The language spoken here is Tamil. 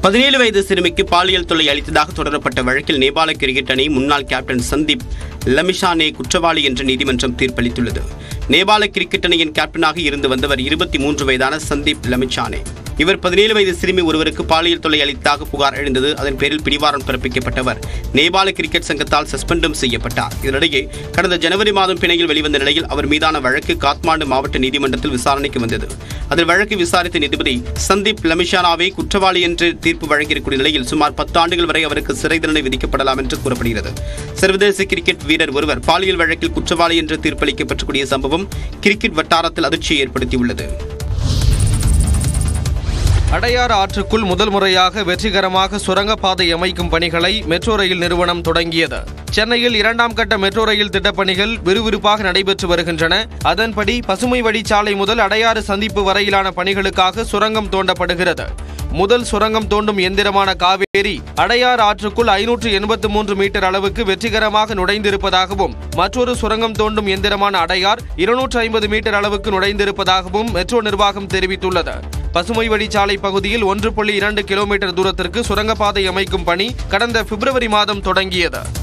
பதினேழு வயது சிறுமிக்கு பாலியல் தொல்லை அளித்ததாக தொடரப்பட்ட வழக்கில் நேபாள கிரிக்கெட் அணி முன்னாள் கேப்டன் சந்தீப் லமிஷானே குற்றவாளி என்று நீதிமன்றம் தீர்ப்பளித்துள்ளது நேபாள கிரிக்கெட் அணியின் கேப்டனாக இருந்து வந்தவர் இருபத்தி மூன்று வயதான சந்தீப் லமிச்சானே இவர் பதினேழு வயது சிறுமி ஒருவருக்கு பாலியல் தொல்லை அளித்ததாக புகார் எழுந்தது அதன் பேரில் பிடிவாரண்ட் பிறப்பிக்கப்பட்டவர் நேபாள கிரிக்கெட் சங்கத்தால் சஸ்பெண்டும் செய்யப்பட்டார் இதனிடையே கடந்த ஜனவரி மாதம் பிணையில் வெளிவந்த நிலையில் அவர் மீதான வழக்கு காத்மாண்டு மாவட்ட நீதிமன்றத்தில் விசாரணைக்கு வந்தது அதில் வழக்கு விசாரித்த நீதிபதி சந்தீப் லமிஷானாவை குற்றவாளி என்று தீர்ப்பு வழங்கியிருக்கூடிய நிலையில் சுமார் பத்து ஆண்டுகள் வரை அவருக்கு சிறை தண்டனை விதிக்கப்படலாம் என்று கூறப்படுகிறது சர்வதேச கிரிக்கெட் வீரர் ஒருவர் பாலியல் வழக்கில் குற்றவாளி என்று தீர்ப்பளிக்கப்பட்டக்கூடிய சம்பவம் கிரிக்கெட் வட்டாரத்தில் அதிர்ச்சியை ஏற்படுத்தியுள்ளது அடையாறு ஆற்றுக்குள் முதல் முறையாக வெற்றிகரமாக சுரங்கப்பாதை அமைக்கும் பணிகளை மெட்ரோ ரயில் நிறுவனம் தொடங்கியது சென்னையில் இரண்டாம் கட்ட மெட்ரோ ரயில் திட்டப்பணிகள் விறுவிறுப்பாக நடைபெற்று வருகின்றன அதன்படி பசுமை வழிச்சாலை முதல் அடையாறு சந்திப்பு வரையிலான பணிகளுக்காக சுரங்கம் தோண்டப்படுகிறது முதல் சுரங்கம் தோண்டும் எந்திரமான காவேரி அடையார் ஆற்றுக்குள் ஐநூற்று எண்பத்து மூன்று மீட்டர் அளவுக்கு வெற்றிகரமாக நுழைந்திருப்பதாகவும் மற்றொரு சுரங்கம் தோண்டும் எந்திரமான அடையார் இருநூற்று ஐம்பது மீட்டர் அளவுக்கு நுழைந்திருப்பதாகவும் மெட்ரோ நிர்வாகம் தெரிவித்துள்ளது பசுமை வழிச்சாலை பகுதியில் ஒன்று புள்ளி இரண்டு கிலோமீட்டர் தூரத்திற்கு சுரங்கப்பாதை அமைக்கும் பணி கடந்த பிப்ரவரி மாதம் தொடங்கியது